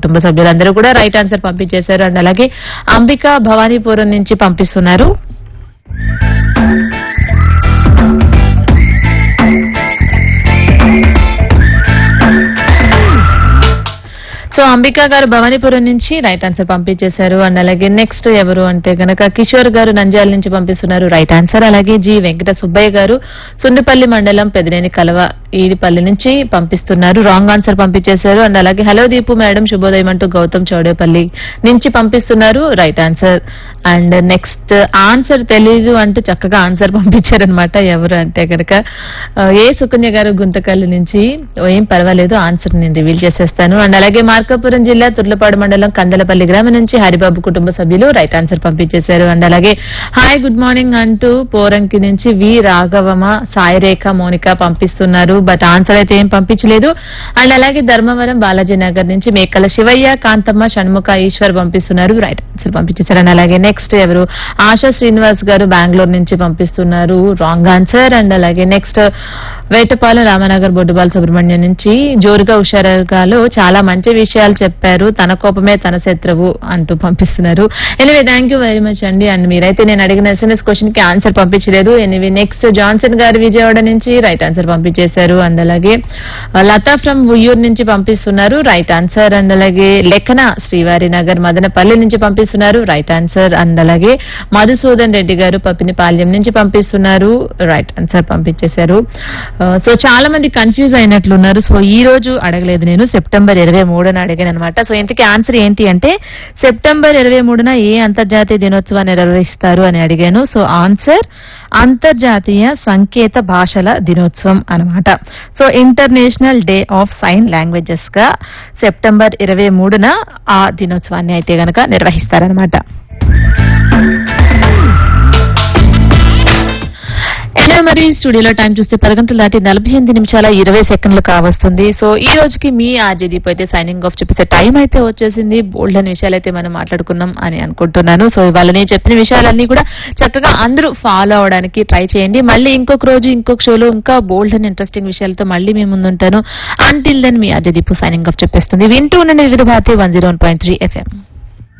కుటుంబ సభ్యులందరూ కూడా రైట్ ఆన్సర్ పంపించేశారు అండ్ అలాగే అంబిక భవానీపురం నుంచి పంపిస్తున్నారు సో అంబికా గారు భవానీపురం నుంచి రైట్ ఆన్సర్ పంపించేశారు అండ్ అలాగే నెక్స్ట్ ఎవరు అంటే గనక కిషోర్ గారు నంద్యాల నుంచి పంపిస్తున్నారు రైట్ ఆన్సర్ అలాగే జి వెంకట సుబ్బయ్య గారు సుండిపల్లి మండలం పెదినేని కలవ ఈడిపల్లి నుంచి పంపిస్తున్నారు రాంగ్ ఆన్సర్ పంపించేశారు అండ్ అలాగే హలో దీపు మేడం శుభోదయం అంటూ గౌతమ్ చౌడేపల్లి నుంచి పంపిస్తున్నారు right answer and next answer తెలీదు అంటూ చక్కగా ఆన్సర్ పంపించారనమాట ఎవరు అంటే కనుక ఆ, ఏ సుకన్య గారు గుంతకల్లు నుంచి ఓ, ఏం పర్వాలేదు ఆన్సర్ నేను రివీల్ చేసేస్తాను అండ్ అలాగే మార్కాపురం జిల్లా తుర్లపాడు మండలం కందలపల్లి గ్రామం నుంచి హరిబాబు కుటుంబ సభ్యులు రైట్ ఆన్సర్ పంపించేశారు అండ్ అలాగే హాయ్ గుడ్ మార్నింగ్ అంటూ పోరంకి నుంచి వి రాఘవమ సాయిరేఖ మోనిక పంపిస్తున్నారు బట్ ఆన్సర్ అయితే ఏం పంపించలేదు అండ్ అలాగే ధర్మవరం బాలాజీ నగర్ నుంచి మేకల శివయ్య కాంతమ్మ షణ్ముఖ ఈశ్వర్ పంపిస్తున్నారు రైట్ ఆన్సర్ పంపించేశారు అండ్ అలాగే నెక్స్ట్ ఎవరు ఆశా శ్రీనివాస్ గారు బెంగళూరు నుంచి పంపిస్తున్నారు రాంగ్ ఆన్సర్ అండ్ అలాగే నెక్స్ట్ వేటపాలెం రామనగర్ బొడ్డుబాల సుబ్రహ్మణ్యం నుంచి జోరుగా హుషారుగాలో చాలా మంచి విషయాలు చెప్పారు తన కోపమే తన శత్రువు అంటూ పంపిస్తున్నారు anyway thank you very much అండి అండ్ మీరైతే నేను అడిగిన ఎస్ఎంఎస్ క్వశ్చన్ కి ఆన్సర్ పంపించలేదు anyway next Johnson garu Vijayawada నుంచి రైట్ ఆన్సర్ పంపించేశారు అండ్ అలాగే ఆ, లతా ఫ్రమ్ ఉయ్యూరు నుంచి పంపిస్తున్నారు రైట్ ఆన్సర్ అండ్ అలాగే లెఖన శ్రీవారి నగర్ మదనపల్లి నుంచి పంపిస్తున్నారు రైట్ ఆన్సర్ అండ్ అలాగే మధుసూదన్ రెడ్డి గారు పప్పినిపాల్యం నుంచి పంపిస్తున్నారు రైట్ ఆన్సర్ పంపించేశారు ఆ, సో చాలా మంది కన్ఫ్యూజ్ అయినట్లున్నారు సో ఈ రోజు అడగలేదు నేను సెప్టెంబర్ ఇరవై మూడున అడిగాను అనమాట సో ఇంతకీ ఆన్సర్ ఏంటి అంటే సెప్టెంబర్ ఇరవై మూడున ఏ అంతర్జాతీయ దినోత్సవాన్ని నిర్వహిస్తారు అని అడిగాను సో ఆన్సర్ అంతర్జాతీయ సంకేత భాషల దినోత్సవం అన్నమాట so international day of sign languages గా సెప్టెంబర్ ఇరవై మూడున ఆ దినోత్సవాన్ని అయితే గనక నిర్వహిస్తారనమాట ఎనివే మరి స్టూడియోలో టైం చూస్తే పది గంటలు దాటి నలభై ఎనిమిది నిమిషాల ఇరవై సెకండ్లు కావస్తుంది సో ఈ రోజుకి మీ ఆర్జేదీప్ అయితే సైనింగ్ ఆఫ్ చెప్పేసే టైం అయితే వచ్చేసింది బోల్డ్ అనే విషయాలు అయితే మనం మాట్లాడుకున్నాం అని అనుకుంటున్నాను సో ఇవాళ నేను చెప్పిన విషయాలన్నీ కూడా చక్కగా అందరూ ఫాలో అవడానికి ట్రై చేయండి మళ్ళీ ఇంకొక రోజు ఇంకొక షోలో ఇంకా బోల్డ్ అండ్ ఇంట్రెస్టింగ్ విషయాలతో మళ్ళీ మేము ముందుంటాను అంటిల్ దెన్ మీ ఆర్జేదీప్ సైనింగ్ ఆఫ్ చెప్పేస్తుంది వింటూ ఉండండి వివిధ Bharati one zero one point three FM